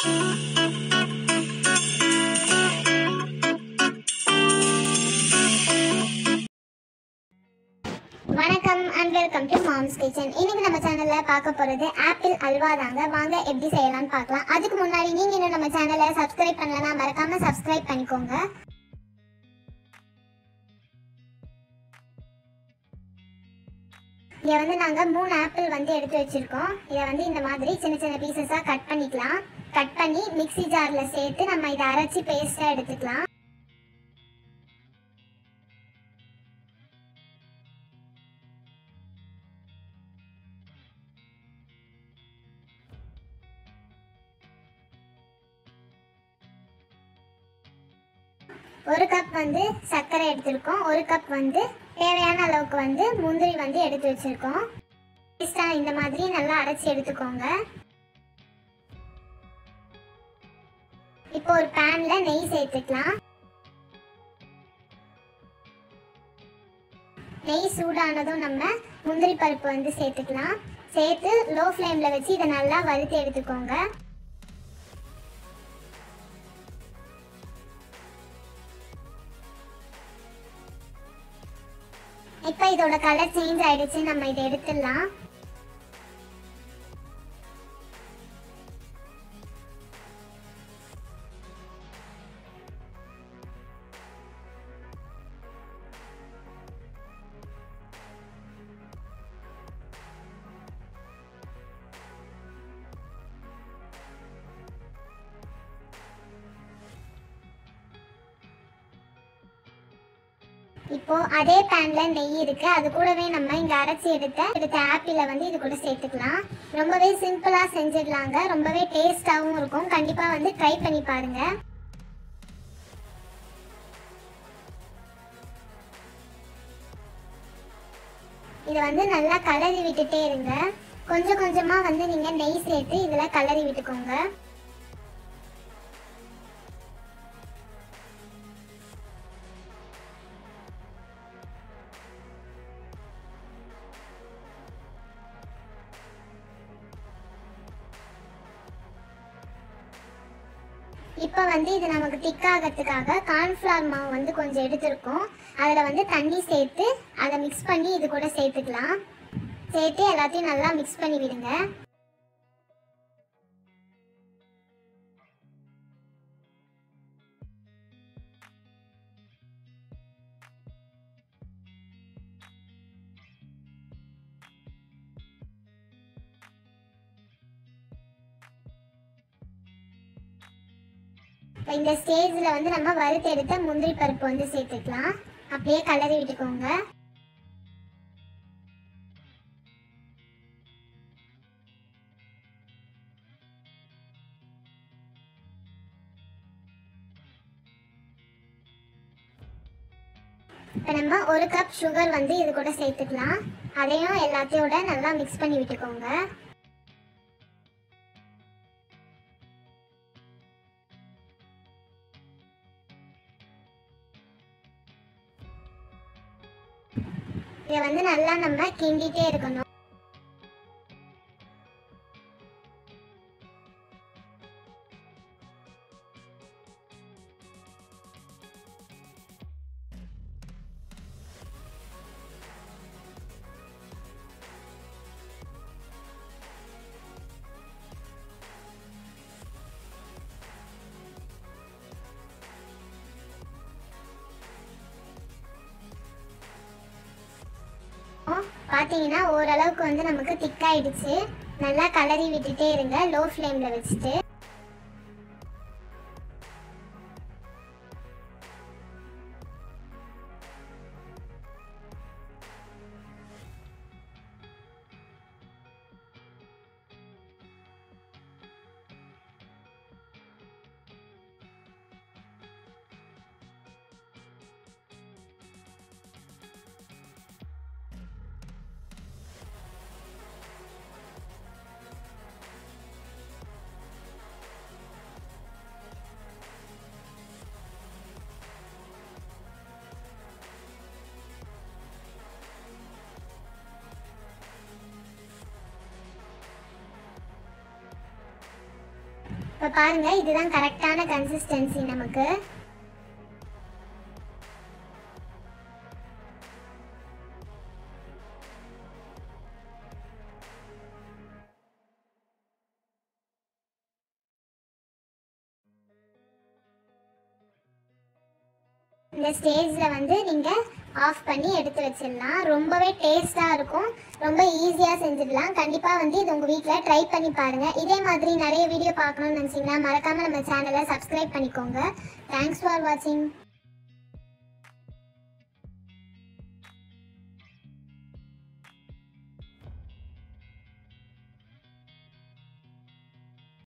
வணக்கம் and welcome to Mom's Kitchen இன்னைக்கு நம்ம சேனல்ல பார்க்க போறது ஆப்பிள் அல்வா தாங்க வாங்க எப்படி செய்யலாம்னு பார்க்கலாம் அதுக்கு முன்னாடி நீங்க இன்னும் நம்ம சேனலை சப்ஸ்கிரைப் பண்ணலனா மறக்காம சப்ஸ்கிரைப் பண்ணிக்கோங்க இதை வந்து நாங்கள் மூணு ஆப்பிள் வந்து எடுத்து வச்சிருக்கோம் இதை வந்து இந்த மாதிரி சின்ன சின்ன பீசஸாக கட் பண்ணிக்கலாம் கட் பண்ணி மிக்ஸி ஜாரில் சேர்த்து நம்ம இதை அரைச்சி பேஸ்ட்டாக எடுத்துக்கலாம் ஒரு கப் வந்து சர்க்கரை எடுத்திருக்கோம் ஒரு கப் வந்து தேவையான அளவுக்கு வந்து முந்திரி வந்து எடுத்து வச்சிருக்கோம் பேஸ்ட்டாக இந்த மாதிரி நல்லா அரைச்சி எடுத்துக்கோங்க இப்போ ஒரு பேன்ல நெய் சேர்த்துக்கலாம் நெய் சூடானதும் நம்ம முந்திரி பருப்பு வந்து சேர்த்துக்கலாம் சேர்த்து லோ ஃப்ளேம்ல வச்சு இதை நல்லா வறுத்து எடுத்துக்கோங்க இப்போ இதோட கலர் சேஞ்ச் ஆயிடுச்சு நம்ம இதை எடுத்துடலாம் இப்போ அதே பேன்ல நெய் இருக்கு அது கூடவே நம்ம இங்க அரைச்சி எடுத்த எடுத்த ஆப்பிள வந்து இது கூட சேர்த்துக்கலாம் ரொம்பவே சிம்பிளா செஞ்சிடலாங்க ரொம்பவே டேஸ்டாவும் இருக்கும் கண்டிப்பா வந்து ட்ரை பண்ணி பாருங்க இதை வந்து நல்லா கலரி விட்டுட்டே இருங்க கொஞ்சம் கொஞ்சமா வந்து நீங்க நெய் சேர்த்து இதுல கலரி விட்டுக்கோங்க இப்போ வந்து இது நமக்கு திக்காகிறதுக்காக கார்ன்ஃப்ளவர் மாவு வந்து கொஞ்சம் எடுத்திருக்கோம் அதில் வந்து தண்ணி சேர்த்து அதை மிக்ஸ் பண்ணி இது கூட சேர்த்துக்கலாம் சேர்த்து எல்லாத்தையும் நல்லா மிக்ஸ் பண்ணி விடுங்க இப்போ இந்த ஸ்டேஜில் வந்து நம்ம வறுத்து எடுத்த முந்திரி பருப்பு வந்து சேர்த்துக்கலாம் அப்படியே கலரி விட்டுக்கோங்க இப்போ நம்ம ஒரு கப் சுகர் வந்து இது கூட சேர்த்துக்கலாம் அதையும் எல்லாத்தையோட நல்லா மிக்ஸ் பண்ணி விட்டுக்கோங்க இதை வந்து நல்லா நம்ம கிண்டிட்டே இருக்கணும் பார்த்தீங்கன்னா ஓரளவுக்கு வந்து நமக்கு திக்காயிடுச்சு நல்லா கலரி விட்டுட்டே இருங்க லோ ஃப்ளேமில் வச்சுட்டு இப்போ பாருங்க இதுதான் கரெக்டான கன்சிஸ்டன்சி நமக்கு இந்த ஸ்டேஜில் வந்து நீங்கள் ஆஃப் பண்ணி எடுத்து வச்சிடலாம் ரொம்பவே டேஸ்ட்டாக இருக்கும் ரொம்ப ஈஸியாக செஞ்சிடலாம் கண்டிப்பாக வந்து இது உங்கள் வீட்டில் ட்ரை பண்ணி பாருங்கள் இதே மாதிரி நிறைய வீடியோ பார்க்கணும்னு நினச்சிங்கன்னா மறக்காமல் நம்ம சேனலை சப்ஸ்கிரைப் பண்ணிக்கோங்க தேங்க்ஸ் ஃபார் வாட்சிங்